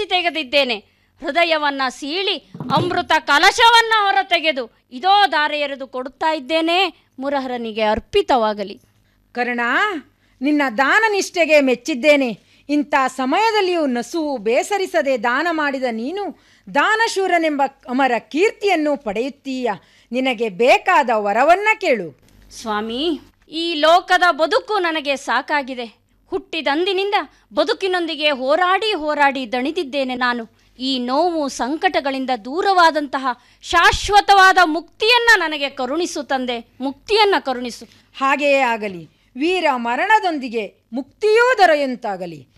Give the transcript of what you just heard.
ತೆಗೆದಿದ್ದೇನೆ ಹೃದಯವನ್ನ ಸೀಳಿ ಅಮೃತ ಕಲಶವನ್ನ ಹೊರ ತೆಗೆದು ಇದೋ ದಾರೆ ಎರೆದು ಕೊಡುತ್ತಾ ಇದ್ದೇನೆ ಮುರಹರನಿಗೆ ಅರ್ಪಿತವಾಗಲಿ ಕರ್ಣ ನಿನ್ನ ದಾನ ನಿಷ್ಠೆಗೆ ಮೆಚ್ಚಿದ್ದೇನೆ ಇಂಥ ಸಮಯದಲ್ಲಿಯೂ ನಸುವು ಬೇಸರಿಸದೆ ದಾನ ಮಾಡಿದ ನೀನು ದಾನಶೂರನೆಂಬ ಅಮರ ಕೀರ್ತಿಯನ್ನು ಪಡೆಯುತ್ತೀಯ ನಿನಗೆ ಬೇಕಾದ ವರವನ್ನ ಕೇಳು ಸ್ವಾಮಿ ಈ ಲೋಕದ ಬದುಕು ನನಗೆ ಸಾಕಾಗಿದೆ ಹುಟ್ಟಿದಂದಿನಿಂದ ಬದುಕಿನೊಂದಿಗೆ ಹೋರಾಡಿ ಹೋರಾಡಿ ದಣಿದಿದ್ದೇನೆ ನಾನು ಈ ನೋವು ಸಂಕಟಗಳಿಂದ ದೂರವಾದಂತಹ ಶಾಶ್ವತವಾದ ಮುಕ್ತಿಯನ್ನ ನನಗೆ ಕರುಣಿಸು ತಂದೆ ಮುಕ್ತಿಯನ್ನ ಕರುಣಿಸು ಹಾಗೆಯೇ ಆಗಲಿ ವೀರ ಮರಣದೊಂದಿಗೆ ಮುಕ್ತಿಯೂ ದೊರೆಯುವಂತಾಗಲಿ